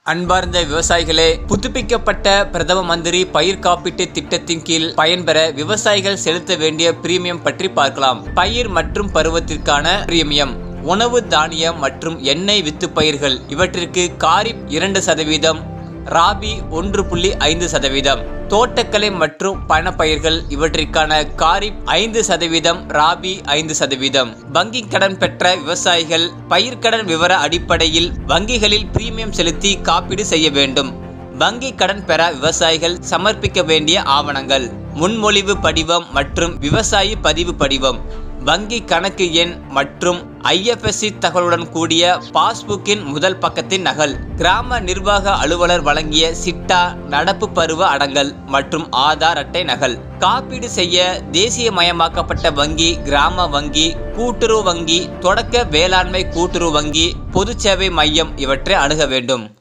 அன்பார்ந்த விவசாயிகளே புதுப்பிக்கப்பட்ட பிரதம மந்திரி பயிர் காப்பீட்டு திட்டத்தின் கீழ் பயன்பெற விவசாயிகள் செலுத்த வேண்டிய பிரீமியம் பற்றி பார்க்கலாம் பயிர் மற்றும் பருவத்திற்கான பிரீமியம் உணவு தானியம் மற்றும் எண்ணெய் வித்து பயிர்கள் இவற்றிற்கு காரிப் இரண்டு சதவீதம் ராபி ஒன்று புள்ளி ஐந்து சதவீதம் தோட்டக்கலை மற்றும் பணப்பயிர்கள் இவற்றிற்கான காரிப் ஐந்து சதவீதம் ராபி ஐந்து சதவீதம் வங்கி கடன் பெற்ற விவசாயிகள் பயிர்க்கடன் விவர அடிப்படையில் வங்கிகளில் பிரீமியம் செலுத்தி காப்பீடு செய்ய வேண்டும் வங்கி கடன் பெற விவசாயிகள் சமர்ப்பிக்க வேண்டிய ஆவணங்கள் முன்மொழிவு படிவம் மற்றும் விவசாயி பதிவு படிவம் வங்கி கணக்கு எண் மற்றும் ஐஎஃப்எஸ்சி தகவலுடன் கூடிய பாஸ்புக்கின் முதல் பக்கத்தின் நகல் கிராம நிர்வாக அலுவலர் வழங்கிய சிட்டா நடப்பு பருவ அடங்கல் மற்றும் ஆதார் அட்டை நகல் காப்பீடு செய்ய தேசியமயமாக்கப்பட்ட வங்கி கிராம வங்கி கூட்டுறவு வங்கி தொடக்க வேளாண்மை கூட்டுறவு வங்கி பொது சேவை மையம் இவற்றை அணுக வேண்டும்